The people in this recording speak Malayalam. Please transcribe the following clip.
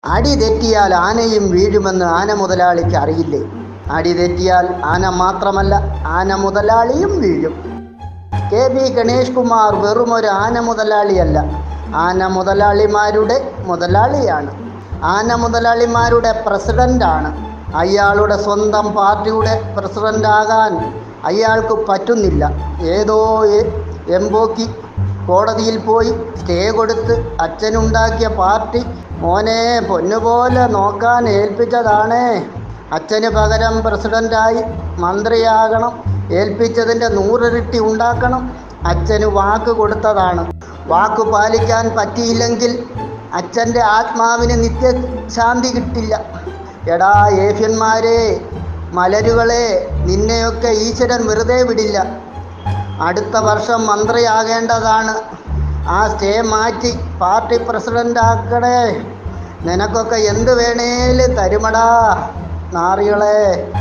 അടി തെറ്റിയാൽ ആനയും വീഴുമെന്ന് ആന മുതലാളിക്ക് അറിയില്ലേ അടി തെറ്റിയാൽ ആന മാത്രമല്ല ആന മുതലാളിയും വീഴും കെ വി ഗണേഷ് കുമാർ വെറുമൊരു ആന മുതലാളിയല്ല ആന മുതലാളിമാരുടെ മുതലാളിയാണ് ആന മുതലാളിമാരുടെ പ്രസിഡൻ്റാണ് അയാളുടെ സ്വന്തം പാർട്ടിയുടെ പ്രസിഡൻ്റാകാൻ അയാൾക്ക് പറ്റുന്നില്ല ഏതോ എ- എംബോക്കി കോടതിയിൽ പോയി സ്റ്റേ കൊടുത്ത് അച്ഛനുണ്ടാക്കിയ പാർട്ടി മോനെ പൊന്നുപോലെ നോക്കാൻ ഏൽപ്പിച്ചതാണേ അച്ഛന് പകരം പ്രസിഡൻ്റായി മന്ത്രിയാകണം ഏൽപ്പിച്ചതിൻ്റെ നൂറിരട്ടി ഉണ്ടാക്കണം അച്ഛന് വാക്ക് കൊടുത്തതാണ് വാക്ക് പാലിക്കാൻ പറ്റിയില്ലെങ്കിൽ അച്ഛൻ്റെ ആത്മാവിന് നിത്യശാന്തി കിട്ടില്ല എടാ ഏഫ്യന്മാരെ മലരുകളെ നിന്നെയൊക്കെ ഈശ്വരൻ വെറുതെ വിടില്ല അടുത്ത വർഷം മന്ത്രിയാകേണ്ടതാണ് ആ സ്റ്റേ മാറ്റി പാർട്ടി പ്രസിഡൻ്റ് ആക്കണേ നിനക്കൊക്കെ എന്ത് വേണേലും തരുമടാ നാറികളെ